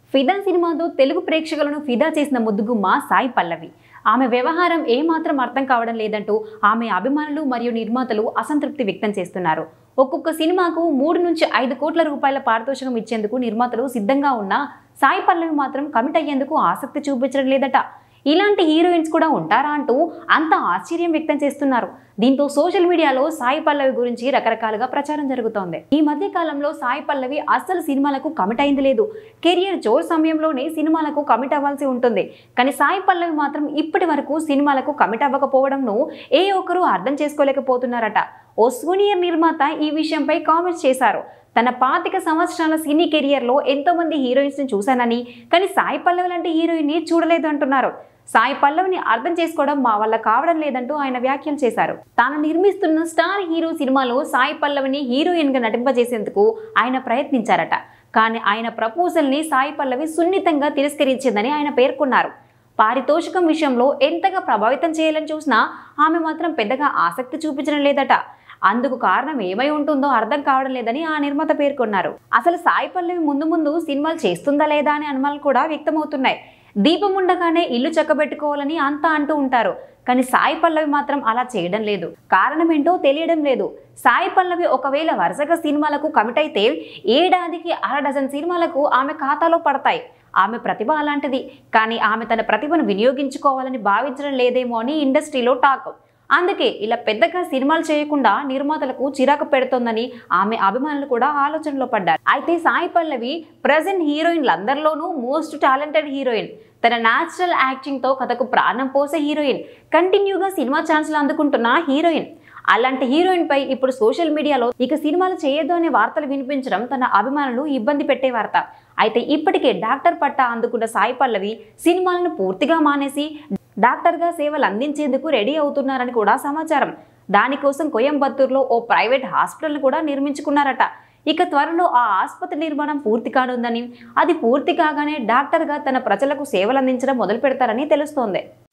ఫిదా సినిమాతో తెలుగు ప్రేక్షకులను ఫిదా చేసిన ముద్దుగుమ్మ సాయి పల్లవి ఆమె వ్యవహారం ఏమాత్రం అర్థం కావడం లేదంటూ ఆమె అభిమానులు మరియు నిర్మాతలు అసంతృప్తి వ్యక్తం చేస్తున్నారు ఒక్కొక్క సినిమాకు మూడు నుంచి ఐదు కోట్ల రూపాయల పారితోషికం ఇచ్చేందుకు నిర్మాతలు సిద్ధంగా ఉన్నా సాయి పల్లవి మాత్రం కమిట్ అయ్యేందుకు ఆసక్తి చూపించడం లేదట ఇలాంటి హీరోయిన్స్ కూడా ఉంటారా అంటూ అంత ఆశ్చర్యం వ్యక్తం చేస్తున్నారు దీంతో సోషల్ మీడియాలో సాయి పల్లవి గురించి రకరకాలుగా ప్రచారం జరుగుతోంది ఈ మధ్య కాలంలో సాయి పల్లవి అస్సలు సినిమాలకు కమిట్ అయింది లేదు కెరియర్ జోర్ సమయంలోనే సినిమాలకు కమిట్ అవ్వాల్సి ఉంటుంది కానీ సాయి పల్లవి మాత్రం ఇప్పటి వరకు సినిమాలకు కమిట్ అవ్వకపోవడంను ఏ ఒక్కరూ అర్థం చేసుకోలేకపోతున్నారట ఓ సీనియర్ నిర్మాత ఈ విషయంపై కామెంట్స్ చేశారు తన పాతిక సంవత్సరాల సినీ కెరియర్లో ఎంతో మంది హీరోయిన్స్ ని చూశానని కానీ సాయి పల్లవి లాంటి హీరోయిన్ ని చూడలేదు అంటున్నారు సాయి పల్లవిని అర్థం చేసుకోవడం మా వల్ల కావడం లేదంటూ ఆయన వ్యాఖ్యలు చేశారు తాను నిర్మిస్తున్న స్టార్ హీరో సినిమాలో సాయి పల్లవిని హీరోయిన్ గా నటింపజేసేందుకు ఆయన ప్రయత్నించారట కానీ ఆయన ప్రపోజల్ ని సాయి పల్లవి సున్నితంగా తిరస్కరించిందని ఆయన పేర్కొన్నారు పారితోషికం విషయంలో ఎంతగా ప్రభావితం చేయాలని చూసినా ఆమె మాత్రం పెద్దగా ఆసక్తి చూపించడం లేదట అందుకు కారణం ఏమై ఉంటుందో అర్థం కావడం లేదని ఆ నిర్మాత పేర్కొన్నారు అసలు సాయి పల్లవి ముందు ముందు సినిమాలు చేస్తుందా లేదా అనే అనుమానాలు కూడా వ్యక్తమవుతున్నాయి దీపం ఉండగానే ఇల్లు చక్కబెట్టుకోవాలని అంతా అంటూ ఉంటారు కానీ సాయి పల్లవి మాత్రం అలా చేయడం లేదు కారణం ఏంటో తెలియడం లేదు సాయి పల్లవి ఒకవేళ వరుసగా సినిమాలకు కమిట్ అయితే ఏడాదికి అర డజన్ సినిమాలకు ఆమె ఖాతాలో పడతాయి ఆమె ప్రతిభ అలాంటిది కానీ ఆమె తన ప్రతిభను వినియోగించుకోవాలని భావించడం లేదేమో అని ఇండస్ట్రీలో టాక్ అందుకే ఇలా పెద్దగా సినిమాలు చేయకుండా నిర్మాతలకు చిరాకు పెడుతోందని ఆమె అభిమానులు కూడా ఆలోచనలో పడ్డారు అయితే సాయి పల్లవి ప్రజెంట్ హీరోయిన్లందరిలోనూ మోస్ట్ టాలెంటెడ్ హీరోయిన్ తన న్యాచురల్ యాక్టింగ్తో కథకు ప్రాణం పోసే హీరోయిన్ కంటిన్యూగా సినిమా ఛాన్స్లు అందుకుంటున్న హీరోయిన్ అలాంటి హీరోయిన్ పై ఇప్పుడు సోషల్ మీడియాలో ఇక సినిమాలు చేయొద్దు అనే వార్తలు వినిపించడం తన అభిమానులు ఇబ్బంది పెట్టే వార్త అయితే ఇప్పటికే డాక్టర్ పట్టా అందుకున్న సాయి పల్లవి సినిమాలను పూర్తిగా మానేసి డాక్టర్గా సేవలు అందించేందుకు రెడీ అవుతున్నారని కూడా సమాచారం దానికోసం కోయంబత్తూరులో ఓ ప్రైవేట్ హాస్పిటల్ కూడా నిర్మించుకున్నారట ఇక త్వరలో ఆ ఆసుపత్రి నిర్మాణం పూర్తి కానుందని అది పూర్తి కాగానే డాక్టర్గా తన ప్రజలకు సేవలు అందించడం మొదలు పెడతారని తెలుస్తోంది